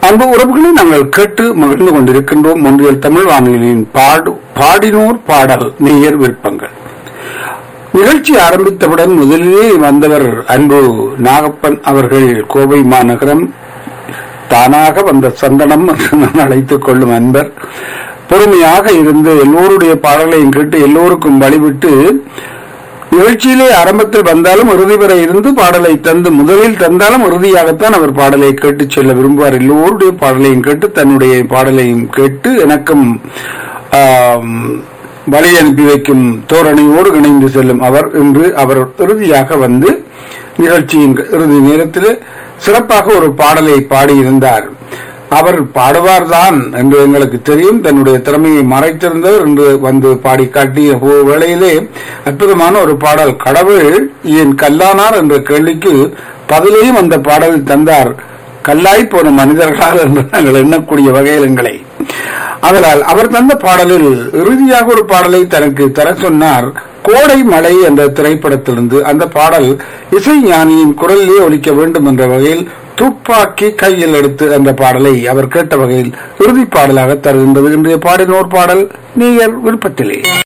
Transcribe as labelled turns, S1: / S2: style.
S1: அன்பு உறவுகளை நாங்கள் கேட்டு மகிழ்ந்து கொண்டிருக்கின்றோம் ஒன்றியல் தமிழ் வானொலியின் பாடு பாடினோர் பாடல் நேயர் விருப்பங்கள் நிகழ்ச்சி ஆரம்பித்தவுடன் முதலிலே வந்தவர் அன்பு நாகப்பன் அவர்கள் கோவை மாநகரம் தானாக வந்த சந்தனம் என்று நான் அழைத்துக் கொள்ளும் அன்பர் பொறுமையாக இருந்து எல்லோருடைய பாடலையும் கேட்டு எல்லோருக்கும் வழிவிட்டு நிகழ்ச்சியிலே ஆரம்பத்தில் வந்தாலும் இறுதி வரை இருந்து பாடலை தந்து முதலில் தந்தாலும் இறுதியாகத்தான் அவர் பாடலை கேட்டு செல்ல விரும்புவார் எல்லோருடைய பாடலையும் கேட்டு தன்னுடைய பாடலையும் கேட்டு எனக்கும் ஆம், வழி அனுப்பி வைக்கும் தோரணையோடு இணைந்து செல்லும் அவர் இன்று அவர் இறுதியாக வந்து நிகழ்ச்சியின் இறுதி நேரத்தில் சிறப்பாக ஒரு பாடலை பாடியிருந்தார் அவர் பாடுவார்தான் என்று எங்களுக்கு தெரியும் தன்னுடைய திறமையை மறைத்திருந்தவர் என்று வந்து பாடி காட்டிய ஓ- வேளையிலே அற்புதமான ஒரு பாடல் கடவுள் ஏன் கல்லானார் என்ற கேள்விக்கு பதிலையும் அந்த பாடலில் தந்தார் கல்லாய் போன மனிதர்களால் என்று நாங்கள் எண்ணக்கூடிய வகையில் எங்களை அதனால் அவர் தந்த பாடலில் இறுதியாக ஒரு பாடலை தனக்கு தர சொன்னார் கோடை மலை என்ற திரைப்படத்திலிருந்து அந்த பாடல் இசை ஞானியின் குரலிலே ஒலிக்க வேண்டும் என்ற வகையில் துப்பாக்கி கையில் எடுத்து அந்த பாடலை அவர் கேட்ட வகையில் இறுதி பாடலாக தருகின்றது இன்றைய பாடினோர் பாடல் நீங்கள் விருப்பத்திலே